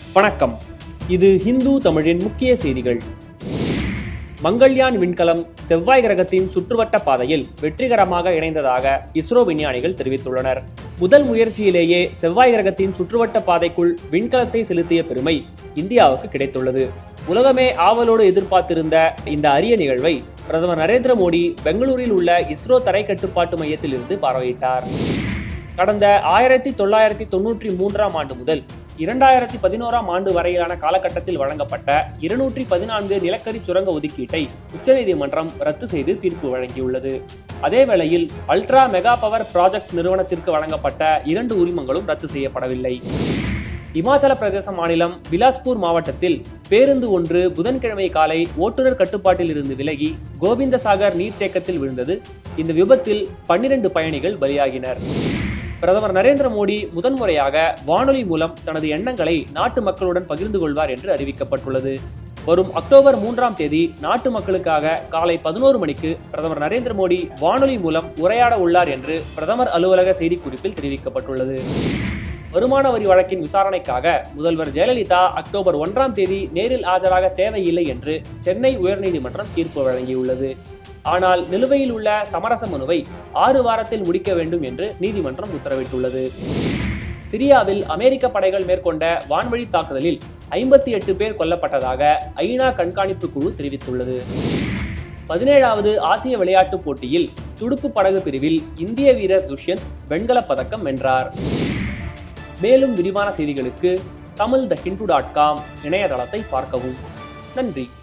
வணக்கம் இது ஹிந்து தமிழின் முக்கிய செய்திகள் மங்கள்யான் விண்கலம் செவ்வாய் கிரகத்தின் சுற்றுவட்ட பாதையில் வெற்றிகரமாக இணைந்ததாக இஸ்ரோ விஞ்ஞானிகள் தெரிவித்துள்ளனர் முதல் முயற்சியிலேயே செவ்வாய் கிரகத்தின் சுற்றுவட்ட பாதைக்குள் விண்கலத்தை செலுத்திய பெருமை இந்தியாவுக்கு கிடைத்துள்ளது உலகமே ஆவலோடு எதிர்பார்த்திருந்த இந்த அரிய நிகழ்வை பிரதமர் நரேந்திர மோடி பெங்களூரில் உள்ள இஸ்ரோ தரை கட்டுப்பாட்டு மையத்தில் இருந்து பார்வையிட்டார் கடந்த ஆயிரத்தி தொள்ளாயிரத்தி தொன்னூற்றி மூன்றாம் ஆண்டு முதல் இரண்டாயிரத்தி பதினோராம் ஆண்டு வரையிலான காலகட்டத்தில் வழங்கப்பட்ட இருநூற்றி பதினான்கு நிலக்கரி சுரங்க ஒதுக்கீட்டை உச்சநீதிமன்றம் ரத்து செய்து தீர்ப்பு வழங்கியுள்ளது அதே வேளையில் அல்ட்ரா மெகா பவர் ப்ராஜெக்ட்ஸ் நிறுவனத்திற்கு வழங்கப்பட்ட இரண்டு உரிமங்களும் ரத்து செய்யப்படவில்லை இமாச்சல பிரதேச மாநிலம் பிலாஸ்பூர் மாவட்டத்தில் பேருந்து ஒன்று புதன்கிழமை காலை ஓட்டுநர் கட்டுப்பாட்டில் இருந்து விலகி கோவிந்தசாகர் நீர்த்தேக்கத்தில் விழுந்தது இந்த விபத்தில் பன்னிரண்டு பயணிகள் பலியாகினர் பிரதமர் நரேந்திர மோடி முதன்முறையாக வானொலி மூலம் தனது எண்ணங்களை நாட்டு மக்களுடன் பகிர்ந்து கொள்வார் என்று அறிவிக்கப்பட்டுள்ளது வரும் அக்டோபர் மூன்றாம் தேதி நாட்டு மக்களுக்காக காலை பதினோரு மணிக்கு பிரதமர் நரேந்திர மோடி வானொலி மூலம் உரையாட உள்ளார் என்று பிரதமர் அலுவலக செய்திக்குறிப்பில் தெரிவிக்கப்பட்டுள்ளது வருமான வரி வழக்கின் விசாரணைக்காக முதல்வர் ஜெயலலிதா அக்டோபர் ஒன்றாம் தேதி நேரில் ஆஜராக தேவையில்லை என்று சென்னை உயர்நீதிமன்றம் தீர்ப்பு வழங்கியுள்ளது ஆனால் நிலுவையில் உள்ள சமரச மனுவை ஆறு வாரத்தில் முடிக்க வேண்டும் என்று நீதிமன்றம் உத்தரவிட்டுள்ளது சிரியாவில் அமெரிக்க படைகள் மேற்கொண்ட வான்வழி தாக்குதலில் ஐம்பத்தி எட்டு பேர் கொல்லப்பட்டதாக ஐநா கண்காணிப்பு குழு தெரிவித்துள்ளது பதினேழாவது ஆசிய விளையாட்டுப் போட்டியில் துடுப்பு படகு பிரிவில் இந்திய வீரர் துஷ்யந்த் வெண்கலப் பதக்கம் வென்றார் மேலும் விரிவான செய்திகளுக்கு Tamil the Hindu dot com இணையதளத்தை பார்க்கவும் நன்றி